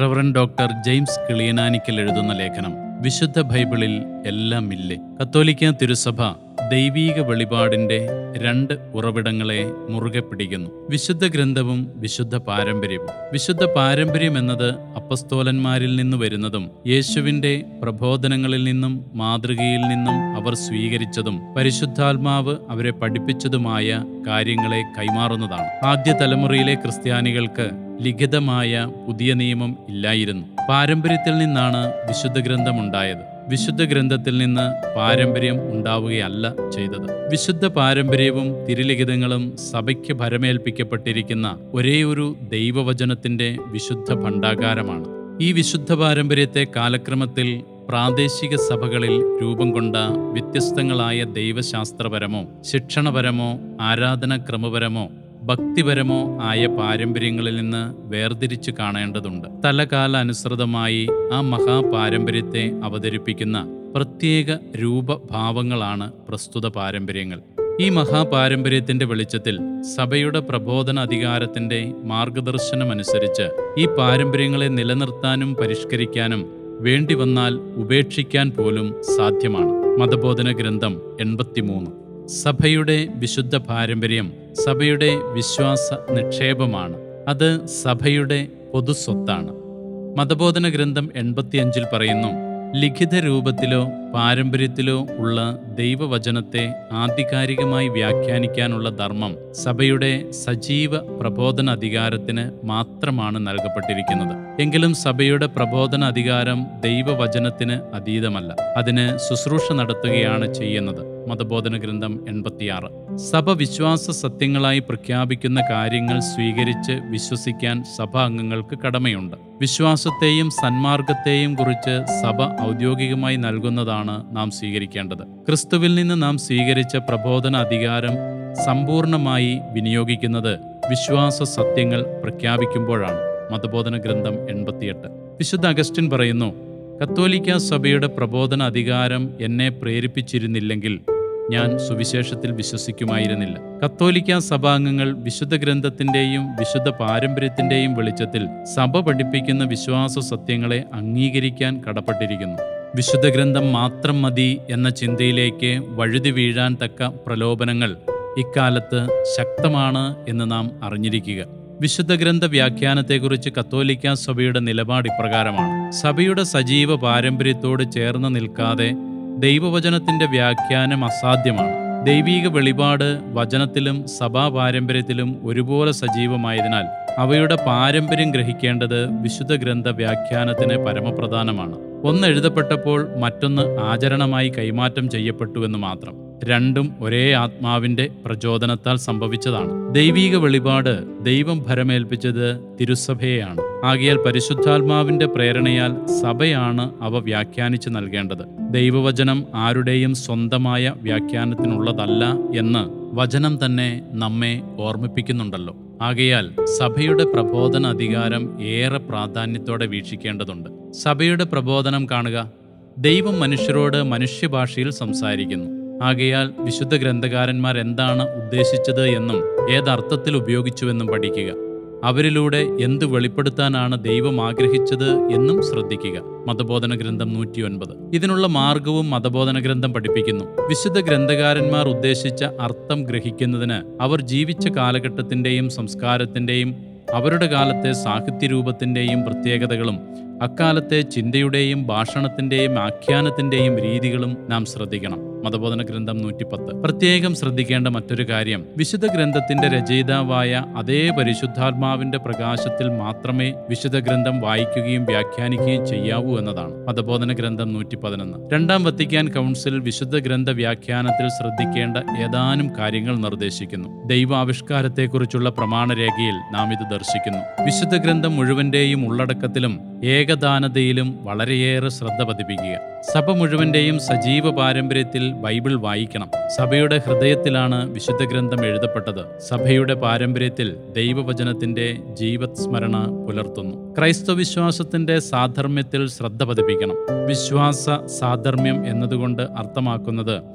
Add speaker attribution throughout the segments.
Speaker 1: reverend doctor James കിളിയനാനിക്കൽ എഴുതുന്ന ലേഖനം വിശുദ്ധ ബൈബിളിൽ എല്ലാം ഇല്ലേ കത്തോലിക്ക തിരുസഭ ദൈവീക വെളിപാടിന്റെ രണ്ട് ഉറവിടങ്ങളെ മുറുകെ പിടിക്കുന്നു വിശുദ്ധ ഗ്രന്ഥവും വിശുദ്ധ പാരമ്പര്യവും വിശുദ്ധ പാരമ്പര്യം എന്നത് അപ്പസ്തോലന്മാരിൽ നിന്ന് വരുന്നതും യേശുവിന്റെ പ്രബോധനങ്ങളിൽ നിന്നും മാതൃകയിൽ നിന്നും അവർ സ്വീകരിച്ചതും പരിശുദ്ധാത്മാവ് അവരെ പഠിപ്പിച്ചതുമായ കാര്യങ്ങളെ കൈമാറുന്നതാണ് ആദ്യ തലമുറയിലെ ക്രിസ്ത്യാനികൾക്ക് ലിഖിതമായ പുതിയ നിയമം ഇല്ലായിരുന്നു പാരമ്പര്യത്തിൽ നിന്നാണ് വിശുദ്ധ ഗ്രന്ഥം ഉണ്ടായത് വിശുദ്ധ ഗ്രന്ഥത്തിൽ നിന്ന് പാരമ്പര്യം ഉണ്ടാവുകയല്ല ചെയ്തത് വിശുദ്ധ പാരമ്പര്യവും തിരുലിഖിതങ്ങളും സഭയ്ക്ക് ഭരമേൽപ്പിക്കപ്പെട്ടിരിക്കുന്ന ഒരേയൊരു ദൈവവചനത്തിന്റെ വിശുദ്ധ ഭണ്ഡാകാരമാണ് ഈ വിശുദ്ധ പാരമ്പര്യത്തെ കാലക്രമത്തിൽ പ്രാദേശിക സഭകളിൽ രൂപം കൊണ്ട വ്യത്യസ്തങ്ങളായ ദൈവശാസ്ത്രപരമോ ശിക്ഷണപരമോ ആരാധനാക്രമപരമോ ഭക്തിപരമോ ആയ പാരമ്പര്യങ്ങളിൽ നിന്ന് വേർതിരിച്ചു കാണേണ്ടതുണ്ട് തലകാല അനുസൃതമായി ആ മഹാപാരമ്പര്യത്തെ അവതരിപ്പിക്കുന്ന പ്രത്യേക രൂപഭാവങ്ങളാണ് പ്രസ്തുത പാരമ്പര്യങ്ങൾ ഈ മഹാപാരമ്പര്യത്തിന്റെ വെളിച്ചത്തിൽ സഭയുടെ പ്രബോധന അധികാരത്തിന്റെ മാർഗദർശനമനുസരിച്ച് ഈ പാരമ്പര്യങ്ങളെ നിലനിർത്താനും പരിഷ്കരിക്കാനും വേണ്ടി വന്നാൽ ഉപേക്ഷിക്കാൻ പോലും സാധ്യമാണ് മതബോധന ഗ്രന്ഥം എൺപത്തിമൂന്ന് സഭയുടെ വിശുദ്ധ പാരമ്പര്യം സഭയുടെ വിശ്വാസ നിക്ഷേപമാണ് അത് സഭയുടെ പൊതുസ്വത്താണ് മതബോധന ഗ്രന്ഥം എൺപത്തിയഞ്ചിൽ പറയുന്നു ലിഖിത രൂപത്തിലോ പാരമ്പര്യത്തിലോ ഉള്ള ദൈവവചനത്തെ ആധികാരികമായി വ്യാഖ്യാനിക്കാനുള്ള ധർമ്മം സഭയുടെ സജീവ പ്രബോധന അധികാരത്തിന് മാത്രമാണ് നൽകപ്പെട്ടിരിക്കുന്നത് എങ്കിലും സഭയുടെ പ്രബോധന അധികാരം ദൈവവചനത്തിന് അതീതമല്ല അതിന് ശുശ്രൂഷ നടത്തുകയാണ് ചെയ്യുന്നത് മതബോധന ഗ്രന്ഥം എൺപത്തിയാറ് സഭ വിശ്വാസ സത്യങ്ങളായി പ്രഖ്യാപിക്കുന്ന കാര്യങ്ങൾ സ്വീകരിച്ച് വിശ്വസിക്കാൻ സഭ അംഗങ്ങൾക്ക് കടമയുണ്ട് വിശ്വാസത്തെയും സന്മാർഗത്തെയും കുറിച്ച് സഭ ഔദ്യോഗികമായി നൽകുന്നതാണ് നാം സ്വീകരിക്കേണ്ടത് ക്രിസ്തുവിൽ നിന്ന് നാം സ്വീകരിച്ച പ്രബോധന അധികാരം സമ്പൂർണമായി വിനിയോഗിക്കുന്നത് വിശ്വാസ സത്യങ്ങൾ പ്രഖ്യാപിക്കുമ്പോഴാണ് മതബോധന ഗ്രന്ഥം എൺപത്തിയെട്ട് വിശുദ്ധ അഗസ്റ്റിൻ പറയുന്നു കത്തോലിക്ക സഭയുടെ പ്രബോധന അധികാരം എന്നെ പ്രേരിപ്പിച്ചിരുന്നില്ലെങ്കിൽ ഞാൻ സുവിശേഷത്തിൽ വിശ്വസിക്കുമായിരുന്നില്ല കത്തോലിക്ക സഭാംഗങ്ങൾ വിശുദ്ധ ഗ്രന്ഥത്തിന്റെയും വിശുദ്ധ പാരമ്പര്യത്തിന്റെയും വെളിച്ചത്തിൽ സഭ പഠിപ്പിക്കുന്ന വിശ്വാസ സത്യങ്ങളെ അംഗീകരിക്കാൻ കടപ്പെട്ടിരിക്കുന്നു വിശുദ്ധ ഗ്രന്ഥം മാത്രം മതി എന്ന ചിന്തയിലേക്ക് വഴുതി വീഴാൻ തക്ക പ്രലോഭനങ്ങൾ ഇക്കാലത്ത് ശക്തമാണ് എന്ന് നാം അറിഞ്ഞിരിക്കുക വിശുദ്ധ ഗ്രന്ഥ വ്യാഖ്യാനത്തെക്കുറിച്ച് കത്തോലിക്ക സഭയുടെ നിലപാട് ഇപ്രകാരമാണ് സഭയുടെ സജീവ പാരമ്പര്യത്തോട് ചേർന്ന് നിൽക്കാതെ ദൈവവചനത്തിന്റെ വ്യാഖ്യാനം അസാധ്യമാണ് ദൈവീക വെളിപാട് വചനത്തിലും സഭാ പാരമ്പര്യത്തിലും ഒരുപോലെ സജീവമായതിനാൽ അവയുടെ പാരമ്പര്യം ഗ്രഹിക്കേണ്ടത് വിശുദ്ധ ഗ്രന്ഥ വ്യാഖ്യാനത്തിന് പരമപ്രധാനമാണ് ഒന്ന് എഴുതപ്പെട്ടപ്പോൾ മറ്റൊന്ന് ആചരണമായി കൈമാറ്റം ചെയ്യപ്പെട്ടുവെന്ന് മാത്രം രണ്ടും ഒരേ ആത്മാവിന്റെ പ്രചോദനത്താൽ സംഭവിച്ചതാണ് ദൈവീക വെളിപാട് ദൈവം ഭരമേൽപ്പിച്ചത് തിരുസഭയെയാണ് ആകിയാൽ പരിശുദ്ധാത്മാവിന്റെ പ്രേരണയാൽ സഭയാണ് അവ വ്യാഖ്യാനിച്ചു നൽകേണ്ടത് ദൈവവചനം ആരുടെയും സ്വന്തമായ വ്യാഖ്യാനത്തിനുള്ളതല്ല എന്ന് വചനം തന്നെ നമ്മെ ഓർമ്മിപ്പിക്കുന്നുണ്ടല്ലോ ആകയാൽ സഭയുടെ പ്രബോധന അധികാരം ഏറെ പ്രാധാന്യത്തോടെ വീക്ഷിക്കേണ്ടതുണ്ട് സഭയുടെ പ്രബോധനം കാണുക ദൈവം മനുഷ്യരോട് മനുഷ്യഭാഷയിൽ സംസാരിക്കുന്നു ആകയാൽ വിശുദ്ധ ഗ്രന്ഥകാരന്മാർ എന്താണ് ഉദ്ദേശിച്ചത് എന്നും ഏതർത്ഥത്തിൽ ഉപയോഗിച്ചുവെന്നും പഠിക്കുക അവരിലൂടെ എന്ത് വെളിപ്പെടുത്താനാണ് ദൈവം ആഗ്രഹിച്ചത് എന്നും ശ്രദ്ധിക്കുക മതബോധന ഗ്രന്ഥം നൂറ്റിയൊൻപത് ഇതിനുള്ള മാർഗവും മതബോധന ഗ്രന്ഥം പഠിപ്പിക്കുന്നു വിശുദ്ധ ഗ്രന്ഥകാരന്മാർ ഉദ്ദേശിച്ച അർത്ഥം ഗ്രഹിക്കുന്നതിന് അവർ ജീവിച്ച കാലഘട്ടത്തിന്റെയും സംസ്കാരത്തിന്റെയും അവരുടെ കാലത്തെ സാഹിത്യരൂപത്തിന്റെയും പ്രത്യേകതകളും അക്കാലത്തെ ചിന്തയുടെയും ഭാഷണത്തിന്റെയും ആഖ്യാനത്തിന്റെയും രീതികളും നാം ശ്രദ്ധിക്കണം മതബോധന ഗ്രന്ഥം നൂറ്റിപ്പത്ത് പ്രത്യേകം ശ്രദ്ധിക്കേണ്ട മറ്റൊരു കാര്യം വിശുദ്ധ ഗ്രന്ഥത്തിന്റെ രചയിതാവായ അതേ പരിശുദ്ധാത്മാവിന്റെ പ്രകാശത്തിൽ മാത്രമേ വിശുദ്ധ ഗ്രന്ഥം വായിക്കുകയും വ്യാഖ്യാനിക്കുകയും ചെയ്യാവൂ എന്നതാണ് മതബോധന ഗ്രന്ഥം നൂറ്റി പതിനൊന്ന് രണ്ടാം വത്തിക്കാൻ കൗൺസിൽ വിശുദ്ധ ഗ്രന്ഥ വ്യാഖ്യാനത്തിൽ ശ്രദ്ധിക്കേണ്ട ഏതാനും കാര്യങ്ങൾ നിർദ്ദേശിക്കുന്നു ദൈവാവിഷ്കാരത്തെക്കുറിച്ചുള്ള പ്രമാണരേഖയിൽ നാം ഇത് ദർശിക്കുന്നു വിശുദ്ധ ഗ്രന്ഥം മുഴുവന്റെയും ഉള്ളടക്കത്തിലും ഏകദാനതയിലും വളരെയേറെ ശ്രദ്ധ പതിപ്പിക്കുക സഭ മുഴുവന്റെയും സജീവ പാരമ്പര്യത്തിൽ ബൈബിൾ വായിക്കണം സഭയുടെ ഹൃദയത്തിലാണ് വിശുദ്ധ ഗ്രന്ഥം എഴുതപ്പെട്ടത് സഭയുടെ പാരമ്പര്യത്തിൽ ദൈവവചനത്തിന്റെ ജീവത് സ്മരണ പുലർത്തുന്നു ക്രൈസ്തവ വിശ്വാസത്തിന്റെ സാധർമ്മ്യത്തിൽ ശ്രദ്ധ പതിപ്പിക്കണം വിശ്വാസ സാധർമ്മ്യം എന്നതുകൊണ്ട് അർത്ഥമാക്കുന്നത്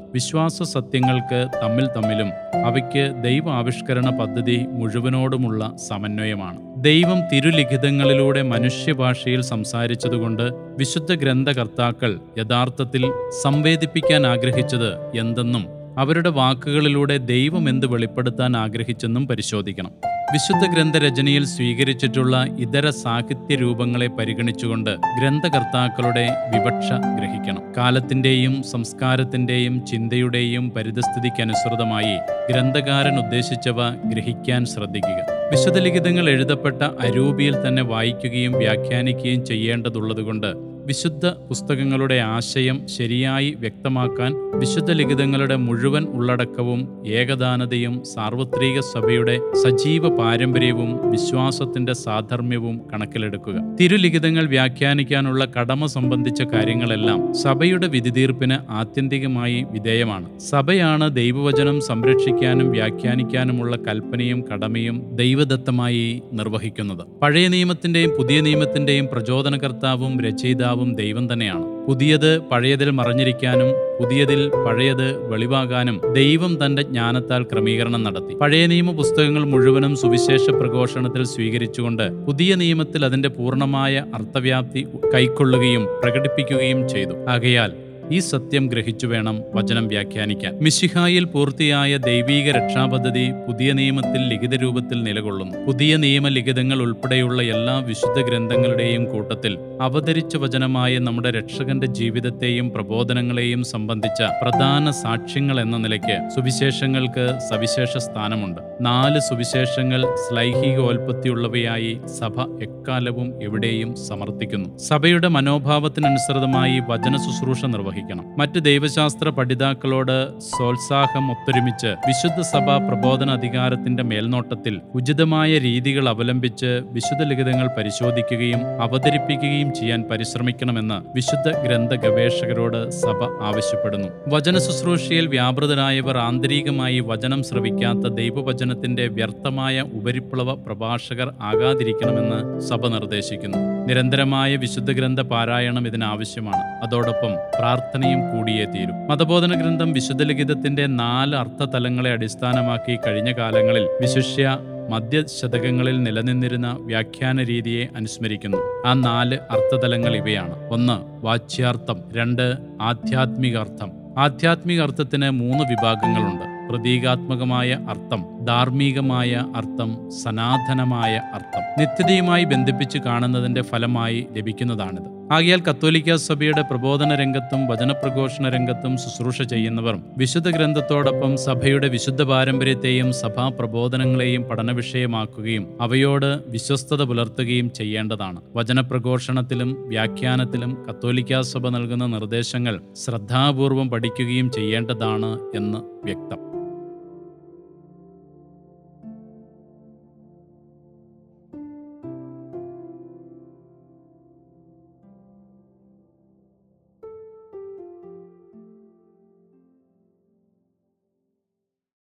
Speaker 1: വിശ്വാസ സത്യങ്ങൾക്ക് തമ്മിൽ തമ്മിലും അവയ്ക്ക് ദൈവ ആവിഷ്കരണ പദ്ധതി മുഴുവനോടുമുള്ള സമന്വയമാണ് ദൈവം തിരുലിഖിതങ്ങളിലൂടെ മനുഷ്യഭാഷയിൽ സംസാരിച്ചതുകൊണ്ട് വിശുദ്ധ ഗ്രന്ഥകർത്താക്കൾ യഥാർത്ഥത്തിൽ സംവേദിപ്പിക്കാൻ ആഗ്രഹിച്ചത് എന്തെന്നും അവരുടെ വാക്കുകളിലൂടെ ദൈവം എന്ത് വെളിപ്പെടുത്താൻ ആഗ്രഹിച്ചെന്നും പരിശോധിക്കണം വിശുദ്ധ ഗ്രന്ഥരചനയിൽ സ്വീകരിച്ചിട്ടുള്ള ഇതര സാഹിത്യ രൂപങ്ങളെ പരിഗണിച്ചുകൊണ്ട് ഗ്രന്ഥകർത്താക്കളുടെ വിവക്ഷ ഗ്രഹിക്കണം കാലത്തിന്റെയും സംസ്കാരത്തിന്റെയും ചിന്തയുടെയും പരിതസ്ഥിതിക്കനുസൃതമായി ഗ്രന്ഥകാരൻ ഉദ്ദേശിച്ചവ ഗ്രഹിക്കാൻ ശ്രദ്ധിക്കുക വിശുദ്ധ ലിഖിതങ്ങൾ എഴുതപ്പെട്ട അരൂപിയിൽ തന്നെ വായിക്കുകയും വ്യാഖ്യാനിക്കുകയും ചെയ്യേണ്ടതുള്ളതുകൊണ്ട് വിശുദ്ധ പുസ്തകങ്ങളുടെ ആശയം ശരിയായി വ്യക്തമാക്കാൻ വിശുദ്ധ ലിഖിതങ്ങളുടെ മുഴുവൻ ഉള്ളടക്കവും ഏകദാനതയും സാർവത്രിക സഭയുടെ സജീവ പാരമ്പര്യവും വിശ്വാസത്തിന്റെ സാധർമ്മ്യവും കണക്കിലെടുക്കുക തിരുലിഖിതങ്ങൾ വ്യാഖ്യാനിക്കാനുള്ള കടമ സംബന്ധിച്ച കാര്യങ്ങളെല്ലാം സഭയുടെ വിധിതീർപ്പിന് ആത്യന്തികമായി വിധേയമാണ് സഭയാണ് ദൈവവചനം സംരക്ഷിക്കാനും വ്യാഖ്യാനിക്കാനുമുള്ള കൽപ്പനയും കടമയും ദൈവദത്തമായി നിർവഹിക്കുന്നത് പഴയ നിയമത്തിന്റെയും പുതിയ നിയമത്തിന്റെയും പ്രചോദനകർത്താവും രചയിതാവും ദൈവം തന്നെയാണ് പുതിയത് പഴയതിൽ മറഞ്ഞിരിക്കാനും പുതിയതിൽ പഴയത് വെളിവാകാനും ദൈവം തന്റെ ജ്ഞാനത്താൽ ക്രമീകരണം നടത്തി പഴയ നിയമ പുസ്തകങ്ങൾ മുഴുവനും സുവിശേഷ പ്രഘോഷണത്തിൽ സ്വീകരിച്ചുകൊണ്ട് പുതിയ നിയമത്തിൽ അതിന്റെ പൂർണ്ണമായ അർത്ഥവ്യാപ്തി കൈക്കൊള്ളുകയും പ്രകടിപ്പിക്കുകയും ചെയ്തു ആകയാൽ ഈ സത്യം ഗ്രഹിച്ചു വേണം വചനം വ്യാഖ്യാനിക്കാൻ മിശിഹായിൽ പൂർത്തിയായ ദൈവീക രക്ഷാപദ്ധതി പുതിയ നിയമത്തിൽ ലിഖിത രൂപത്തിൽ നിലകൊള്ളുന്നു പുതിയ നിയമ ലിഖിതങ്ങൾ ഉൾപ്പെടെയുള്ള എല്ലാ വിശുദ്ധ ഗ്രന്ഥങ്ങളുടെയും കൂട്ടത്തിൽ അവതരിച്ച വചനമായ നമ്മുടെ രക്ഷകന്റെ ജീവിതത്തെയും പ്രബോധനങ്ങളെയും സംബന്ധിച്ച പ്രധാന സാക്ഷ്യങ്ങൾ എന്ന നിലയ്ക്ക് സുവിശേഷങ്ങൾക്ക് സവിശേഷ സ്ഥാനമുണ്ട് നാല് സുവിശേഷങ്ങൾ ശ്ലൈഹികോൽപത്തിയുള്ളവയായി സഭ എക്കാലവും എവിടെയും സമർത്ഥിക്കുന്നു സഭയുടെ മനോഭാവത്തിനനുസൃതമായി വചന ശുശ്രൂഷ നിർവഹിക്കണം മറ്റ് ദൈവശാസ്ത്ര പഠിതാക്കളോട് സോത്സാഹം ഒത്തൊരുമിച്ച് വിശുദ്ധ സഭ പ്രബോധന അധികാരത്തിന്റെ മേൽനോട്ടത്തിൽ ഉചിതമായ രീതികൾ അവലംബിച്ച് വിശുദ്ധ ലിഖിതങ്ങൾ പരിശോധിക്കുകയും അവതരിപ്പിക്കുകയും ചെയ്യാൻ പരിശ്രമിക്കണമെന്ന് വിശുദ്ധ ഗ്രന്ഥ ഗവേഷകരോട് സഭ ആവശ്യപ്പെടുന്നു വചന ശുശ്രൂഷയിൽ വ്യാപൃതരായവർ ആന്തരികമായി വചനം ശ്രവിക്കാത്ത ദൈവവചനത്തിന്റെ വ്യർത്ഥമായ ഉപരിപ്ലവ പ്രഭാഷകർ ആകാതിരിക്കണമെന്ന് സഭ നിർദ്ദേശിക്കുന്നു നിരന്തരമായ വിശുദ്ധ ഗ്രന്ഥ പാരായണം ഇതിനാവശ്യമാണ് അതോടൊപ്പം പ്രാർത്ഥനയും കൂടിയേ തീരും മതബോധന ഗ്രന്ഥം വിശുദ്ധ ലിഖിതത്തിന്റെ നാല് അർത്ഥതലങ്ങളെ അടിസ്ഥാനമാക്കി കഴിഞ്ഞ കാലങ്ങളിൽ വിശിഷ്യ മധ്യശതകങ്ങളിൽ നിലനിന്നിരുന്ന വ്യാഖ്യാന രീതിയെ അനുസ്മരിക്കുന്നു ആ നാല് അർത്ഥതലങ്ങൾ ഇവയാണ് ഒന്ന് വാച്യാർത്ഥം രണ്ട് ആധ്യാത്മിക അർത്ഥം ആധ്യാത്മിക അർത്ഥത്തിന് മൂന്ന് വിഭാഗങ്ങളുണ്ട് പ്രതീകാത്മകമായ അർത്ഥം ധാർമ്മികമായ അർത്ഥം സനാതനമായ അർത്ഥം നിത്യതയുമായി ബന്ധിപ്പിച്ച് കാണുന്നതിന്റെ ഫലമായി ലഭിക്കുന്നതാണിത് ആകയാൽ കത്തോലിക്ക സഭയുടെ പ്രബോധന രംഗത്തും വചനപ്രഘോഷണ രംഗത്തും ശുശ്രൂഷ ചെയ്യുന്നവർ വിശുദ്ധ ഗ്രന്ഥത്തോടൊപ്പം സഭയുടെ വിശുദ്ധ പാരമ്പര്യത്തെയും സഭാ പ്രബോധനങ്ങളെയും പഠനവിഷയമാക്കുകയും അവയോട് വിശ്വസ്തത പുലർത്തുകയും ചെയ്യേണ്ടതാണ് വചനപ്രഘോഷണത്തിലും വ്യാഖ്യാനത്തിലും കത്തോലിക്ക സഭ നൽകുന്ന നിർദ്ദേശങ്ങൾ ശ്രദ്ധാപൂർവം പഠിക്കുകയും ചെയ്യേണ്ടതാണ് എന്ന് വ്യക്തം